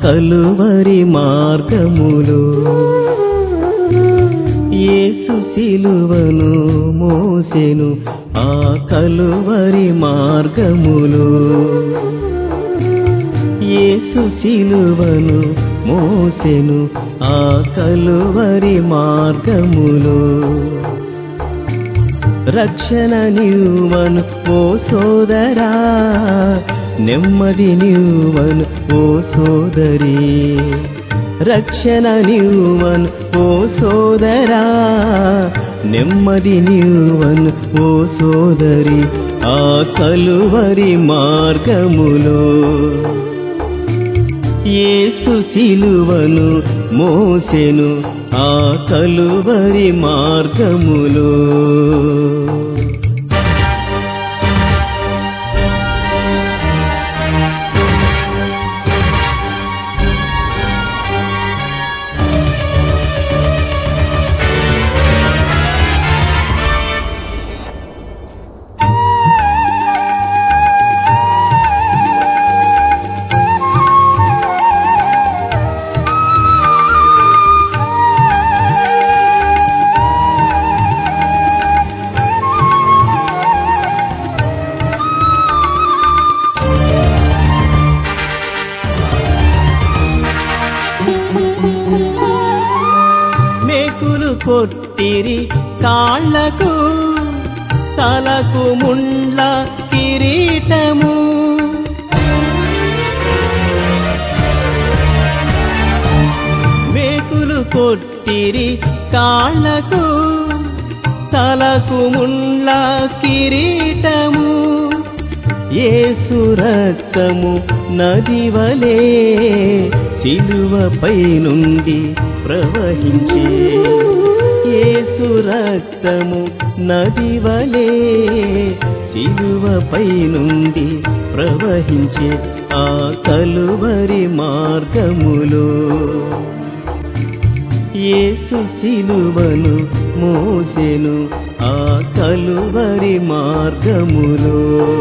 కలువరి మార్గములో యేసు సిలువను మోసెను ఆ కలువరి మార్గములో యేసు సిలువను మోసెను ఆ కలువరి మార్గములో రక్షణ నీవను ఓ సోదరా నెమ్మది నీవను ఓ సోదరి రక్షణ నీవను ఓ సోదరా నెమ్మది నీవను ఓ సోదరి ఆ కలువరి మార్గములో యేసు సిలువను మోసెను ఆ కలువరి మార్గములో మేకులు కొట్టిరి కాళ్లకు తలకు ముండ్ల కిరీటము మేకులు కొట్టిరి కాళ్లకు తలకు ముండ్ల కిరీటము యేసు రక్తము నదివలే శిలువపై నుండి ప్రవహించే యేసు రక్తము నదివలే శిలువపై నుండి ప్రవహించే ఆ కలువరి మార్గములో యేసు సిలువను మోసెను ఆ కలువరి మార్గములో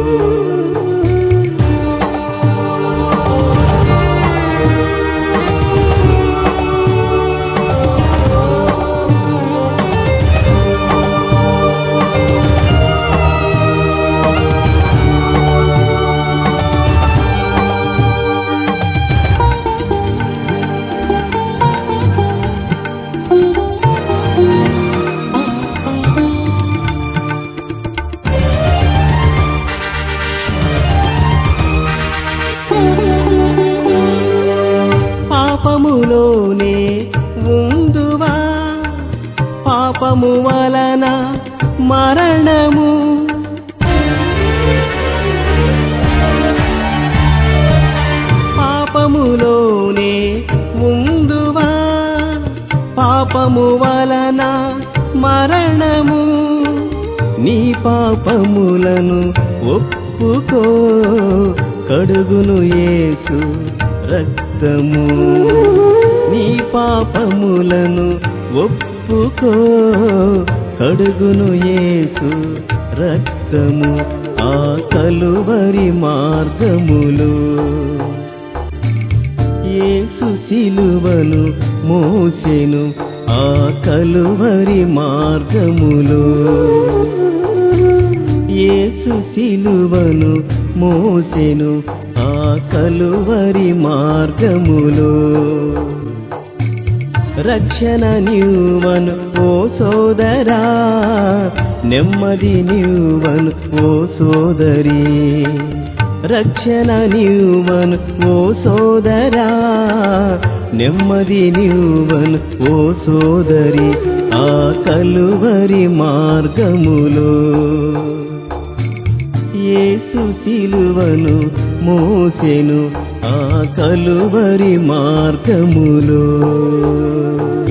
పాపములోనే ఉందువా పాపము వలన మరణము పాపములోనే ఉందువా పాపము వలన మరణము నీ పాపములను ఒప్పుకో కడుగును యేసు రక్తము నీ పాపములను ఒప్పుకో కడుగును యేసు రక్తము ఆ కలువరి మార్గములు యేసు సిలువను మోసెను ఆ కలువరి మార్గములో యేసు సిలువను మోసెను ఆ కలువరి మార్గములో రక్షణ నీవను ఓ సోదరా నెమ్మది నీవను ఓ సోదరి రక్షణ నీవను ఓ సోదరా నెమ్మది నీవను ఓ సోదరి ఆ కలువరి మార్గములో యేసు సిలువను మోసెను ఆ కలువరి మార్గములో